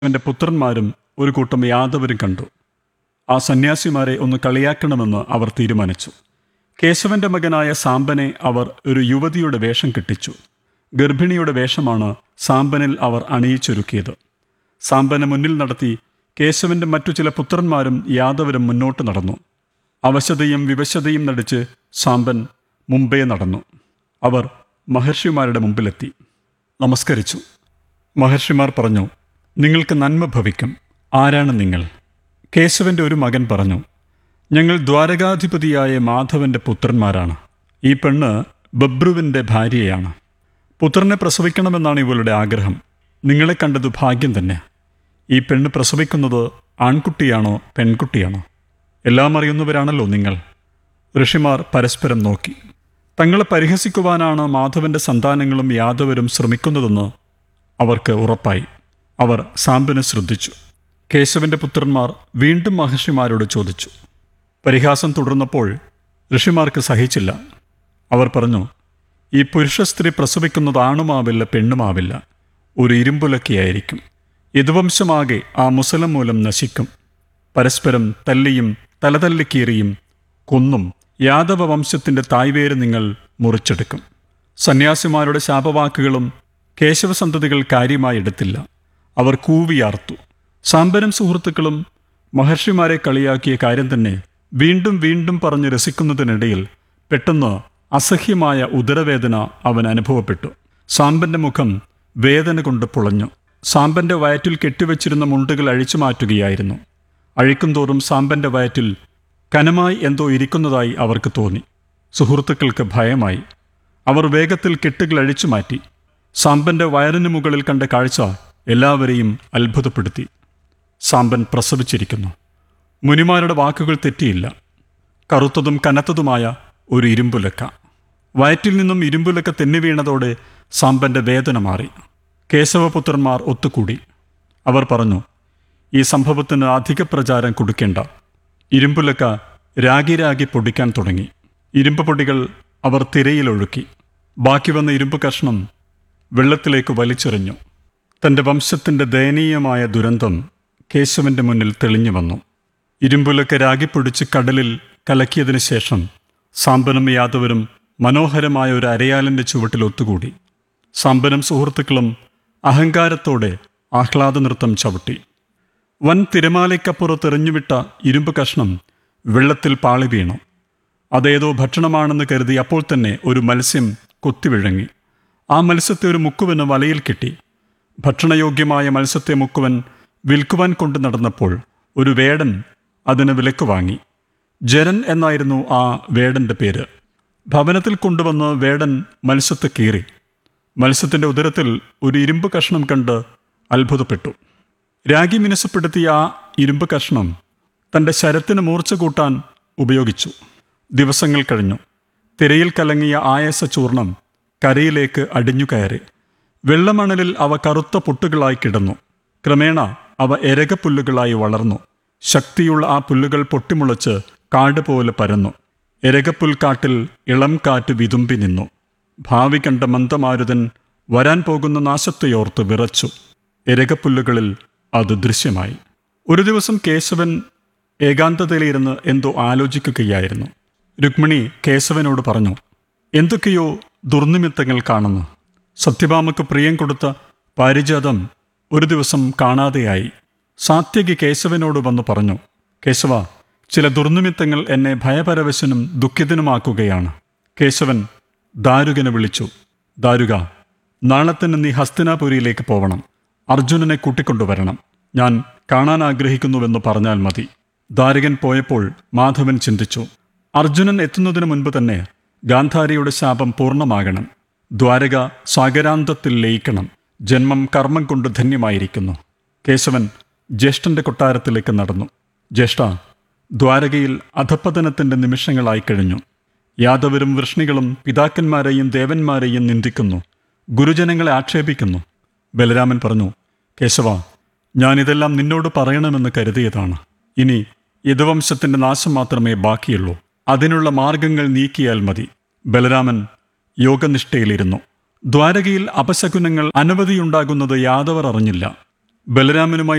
അവൻ്റെ പുത്രന്മാരും ഒരു കൂട്ടം യാദവരും കണ്ടു ആ സന്യാസിമാരെ ഒന്ന് കളിയാക്കണമെന്ന് അവർ തീരുമാനിച്ചു കേശവന്റെ മകനായ സാമ്പനെ അവർ ഒരു യുവതിയുടെ വേഷം കെട്ടിച്ചു ഗർഭിണിയുടെ വേഷമാണ് സാമ്പനിൽ അവർ അണിയിച്ചൊരുക്കിയത് സാമ്പനെ മുന്നിൽ നടത്തി കേശവന്റെ മറ്റു ചില പുത്രന്മാരും യാദവരും മുന്നോട്ട് നടന്നു അവശതയും വിവശതയും നടിച്ച് സാമ്പൻ മുമ്പേ നടന്നു അവർ മഹർഷിമാരുടെ മുമ്പിലെത്തി നമസ്കരിച്ചു മഹർഷിമാർ പറഞ്ഞു നിങ്ങൾക്ക് നന്മ ഭവിക്കും ആരാണ് നിങ്ങൾ കേശവന്റെ ഒരു മകൻ പറഞ്ഞു ഞങ്ങൾ ദ്വാരകാധിപതിയായ മാധവന്റെ പുത്രന്മാരാണ് ഈ പെണ്ണ് ബബ്രുവിൻ്റെ ഭാര്യയാണ് പുത്രനെ പ്രസവിക്കണമെന്നാണ് ഇവളുടെ ആഗ്രഹം നിങ്ങളെ കണ്ടത് ഭാഗ്യം തന്നെ ഈ പെണ്ണ് പ്രസവിക്കുന്നത് ആൺകുട്ടിയാണോ പെൺകുട്ടിയാണോ എല്ലാം അറിയുന്നവരാണല്ലോ നിങ്ങൾ ഋഷിമാർ പരസ്പരം നോക്കി തങ്ങളെ പരിഹസിക്കുവാനാണ് മാധവന്റെ സന്താനങ്ങളും യാദവരും ശ്രമിക്കുന്നതെന്ന് അവർക്ക് ഉറപ്പായി അവർ സാമ്പനെ ശ്രദ്ധിച്ചു കേശവന്റെ പുത്രന്മാർ വീണ്ടും മഹർഷിമാരോട് ചോദിച്ചു പരിഹാസം തുടർന്നപ്പോൾ ഋഷിമാർക്ക് സഹിച്ചില്ല അവർ പറഞ്ഞു ഈ പുരുഷ സ്ത്രീ പ്രസവിക്കുന്നത് ആണുമാവില്ല പെണ്ണുമാവില്ല ഒരു ഇരുമ്പുലക്കിയായിരിക്കും യദുവംശമാകെ ആ മുസലം മൂലം നശിക്കും പരസ്പരം തല്ലിയും തലതല്ലിക്കീറിയും കൊന്നും യാദവ വംശത്തിന്റെ തായ്വേര് നിങ്ങൾ മുറിച്ചെടുക്കും സന്യാസിമാരുടെ ശാപവാക്കുകളും കേശവസന്തതികൾ കാര്യമായി എടുത്തില്ല അവർ കൂവിയാർത്തു സാമ്പനും സുഹൃത്തുക്കളും മഹർഷിമാരെ കളിയാക്കിയ കാര്യം തന്നെ വീണ്ടും വീണ്ടും പറഞ്ഞ് രസിക്കുന്നതിനിടയിൽ പെട്ടെന്ന് അസഹ്യമായ ഉദരവേദന അവൻ അനുഭവപ്പെട്ടു സാമ്പന്റെ മുഖം വേദന കൊണ്ട് പുളഞ്ഞു സാമ്പന്റെ വയറ്റിൽ കെട്ടിവെച്ചിരുന്ന മുണ്ടുകൾ അഴിച്ചു മാറ്റുകയായിരുന്നു അഴിക്കുംതോറും സാമ്പന്റെ വയറ്റിൽ കനമായി എന്തോ ഇരിക്കുന്നതായി അവർക്ക് തോന്നി സുഹൃത്തുക്കൾക്ക് ഭയമായി അവർ വേഗത്തിൽ കെട്ടുകൾ അഴിച്ചു മാറ്റി സാമ്പന്റെ വയറിന് മുകളിൽ കണ്ട കാഴ്ച എല്ലാവരെയും അത്ഭുതപ്പെടുത്തി സാമ്പൻ പ്രസവിച്ചിരിക്കുന്നു മുനിമാരുടെ വാക്കുകൾ തെറ്റിയില്ല കറുത്തതും കനത്തതുമായ ഒരു ഇരുമ്പുലക്ക വയറ്റിൽ നിന്നും ഇരുമ്പുലക്ക തെന്നി വീണതോടെ സാമ്പന്റെ വേദന മാറി കേശവപുത്രന്മാർ ഒത്തുകൂടി അവർ പറഞ്ഞു ഈ സംഭവത്തിന് അധിക പ്രചാരം കൊടുക്കേണ്ട ഇരുമ്പുലക്ക രാഗി രാഗി പൊടിക്കാൻ തുടങ്ങി ഇരുമ്പ് പൊടികൾ അവർ തിരയിലൊഴുക്കി ബാക്കി വന്ന ഇരുമ്പ് കഷ്ണം വെള്ളത്തിലേക്ക് വലിച്ചെറിഞ്ഞു തന്റെ വംശത്തിന്റെ ദയനീയമായ ദുരന്തം കേശവന്റെ മുന്നിൽ തെളിഞ്ഞു വന്നു ഇരുമ്പുലൊക്കെ രാഗിപ്പൊടിച്ച് കടലിൽ കലക്കിയതിനു ശേഷം സാമ്പനും യാദവരും മനോഹരമായ ഒരു അരയാലിന്റെ ചുവട്ടിൽ ഒത്തുകൂടി സാമ്പനും സുഹൃത്തുക്കളും അഹങ്കാരത്തോടെ ആഹ്ലാദ നൃത്തം ചവിട്ടി വൻ തിരമാലയ്ക്കപ്പുറത്ത് എറിഞ്ഞുവിട്ട ഇരുമ്പ് കഷ്ണം വെള്ളത്തിൽ പാളി വീണു അതേതോ ഭക്ഷണമാണെന്ന് കരുതി അപ്പോൾ തന്നെ ഒരു മത്സ്യം കൊത്തിവിഴങ്ങി ആ മത്സ്യത്തെ ഒരു മുക്കുവന് വലയിൽ കിട്ടി ഭക്ഷണയോഗ്യമായ മത്സ്യത്തെ മുക്കുവൻ വിൽക്കുവാൻ കൊണ്ടു നടന്നപ്പോൾ ഒരു വേടൻ അതിന് വിലക്ക് വാങ്ങി ജരൻ എന്നായിരുന്നു ആ വേടന്റെ പേര് ഭവനത്തിൽ കൊണ്ടുവന്ന് വേടൻ മത്സ്യത്തെ കീറി മത്സ്യത്തിന്റെ ഉദരത്തിൽ ഒരു ഇരുമ്പ് കഷ്ണം കണ്ട് അത്ഭുതപ്പെട്ടു രാഗി മിനുസപ്പെടുത്തിയ ആ ഇരുമ്പ് കഷ്ണം തന്റെ ശരത്തിന് മൂർച്ച കൂട്ടാൻ ഉപയോഗിച്ചു ദിവസങ്ങൾ കഴിഞ്ഞു തിരയിൽ കലങ്ങിയ ആയസ ചൂർണം കരയിലേക്ക് അടിഞ്ഞു കയറി വെള്ളമണലിൽ അവ കറുത്ത പൊട്ടുകളായി കിടന്നു ക്രമേണ അവ എരകപ്പുല്ലുകളായി വളർന്നു ശക്തിയുള്ള ആ പുല്ലുകൾ പൊട്ടിമുളച്ച് കാട് പോലെ പരന്നു എരകപ്പുൽക്കാട്ടിൽ ഇളം കാറ്റ് വിതുമ്പി നിന്നു ഭാവി കണ്ട മന്ദമാരുതൻ വരാൻ പോകുന്ന നാശത്തെയോർത്ത് വിറച്ചു എരകപ്പുല്ലുകളിൽ അത് ദൃശ്യമായി ഒരു ദിവസം കേശവൻ ഏകാന്തതയിലിരുന്ന് എന്തോ ആലോചിക്കുകയായിരുന്നു രുക്മിണി കേശവനോട് പറഞ്ഞു എന്തൊക്കെയോ ദുർനിമിത്തങ്ങൾ കാണുന്നു സത്യഭാമക്ക് പ്രിയം കൊടുത്ത പാരിജാതം ഒരു ദിവസം കാണാതെയായി സാത്യകി കേശവനോട് വന്നു പറഞ്ഞു കേശവ ചില ദുർനിമിത്തങ്ങൾ എന്നെ ഭയപരവശനും ദുഃഖിതനുമാക്കുകയാണ് കേശവൻ ദാരുകനെ വിളിച്ചു ദാരുക നാളെ തന്നെ നീ ഹസ്തിനാപുരിയിലേക്ക് പോവണം അർജുനനെ കൂട്ടിക്കൊണ്ടുവരണം ഞാൻ കാണാൻ ആഗ്രഹിക്കുന്നുവെന്ന് പറഞ്ഞാൽ മതി ദാരുകൻ പോയപ്പോൾ മാധവൻ ചിന്തിച്ചു അർജുനൻ എത്തുന്നതിന് മുൻപ് തന്നെ ഗാന്ധാരിയുടെ ശാപം പൂർണ്ണമാകണം ദ്വാരക സാഗരാന്തത്തിൽ ലയിക്കണം ജന്മം കർമ്മം കൊണ്ട് ധന്യമായിരിക്കുന്നു കേശവൻ ജ്യേഷ്ഠന്റെ കൊട്ടാരത്തിലേക്ക് നടന്നു ജ്യേഷ്ഠ ദ്വാരകയിൽ അധപ്പതനത്തിന്റെ നിമിഷങ്ങളായി കഴിഞ്ഞു യാദവരും വൃഷ്ണികളും പിതാക്കന്മാരെയും ദേവന്മാരെയും നിന്ദിക്കുന്നു ഗുരുജനങ്ങളെ ആക്ഷേപിക്കുന്നു ബലരാമൻ പറഞ്ഞു കേശവ ഞാനിതെല്ലാം നിന്നോട് പറയണമെന്ന് കരുതിയതാണ് ഇനി യദുവംശത്തിന്റെ നാശം മാത്രമേ ബാക്കിയുള്ളൂ അതിനുള്ള മാർഗങ്ങൾ നീക്കിയാൽ മതി ബലരാമൻ യോഗനിഷ്ഠയിലിരുന്നു ദ്വാരകയിൽ അപശകുനങ്ങൾ അനവധിയുണ്ടാകുന്നത് യാദവർ അറിഞ്ഞില്ല ബലരാമനുമായി